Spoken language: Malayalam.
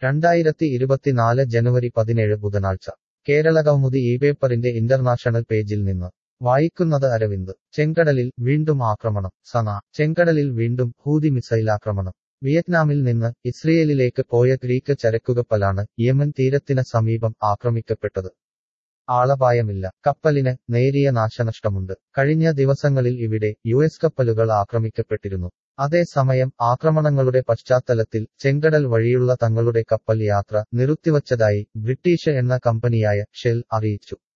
രണ്ടായിരത്തി ഇരുപത്തിനാല് ജനുവരി പതിനേഴ് ബുധനാഴ്ച കേരള കൗമുദി ഈ പേപ്പറിന്റെ ഇന്റർനാഷണൽ പേജിൽ നിന്ന് വായിക്കുന്നത് അരവിന്ദ് ചെങ്കടലിൽ വീണ്ടും ആക്രമണം സന ചെങ്കടലിൽ വീണ്ടും ഹൂതി മിസൈലാക്രമണം വിയറ്റ്നാമിൽ നിന്ന് ഇസ്രയേലിലേക്ക് പോയ ഗ്രീക്ക് ചരക്കുകപ്പലാണ് യമൻ തീരത്തിന് സമീപം ആക്രമിക്കപ്പെട്ടത് ആളപായമില്ല കപ്പലിന് നേരിയ നാശനഷ്ടമുണ്ട് കഴിഞ്ഞ ദിവസങ്ങളിൽ ഇവിടെ യു എസ് കപ്പലുകൾ ആക്രമിക്കപ്പെട്ടിരുന്നു അതേസമയം ആക്രമണങ്ങളുടെ പശ്ചാത്തലത്തിൽ ചെങ്കടൽ വഴിയുള്ള തങ്ങളുടെ കപ്പൽ യാത്ര നിർത്തിവച്ചതായി ബ്രിട്ടീഷ് എണ്ണ കമ്പനിയായ ഷെൽ അറിയിച്ചു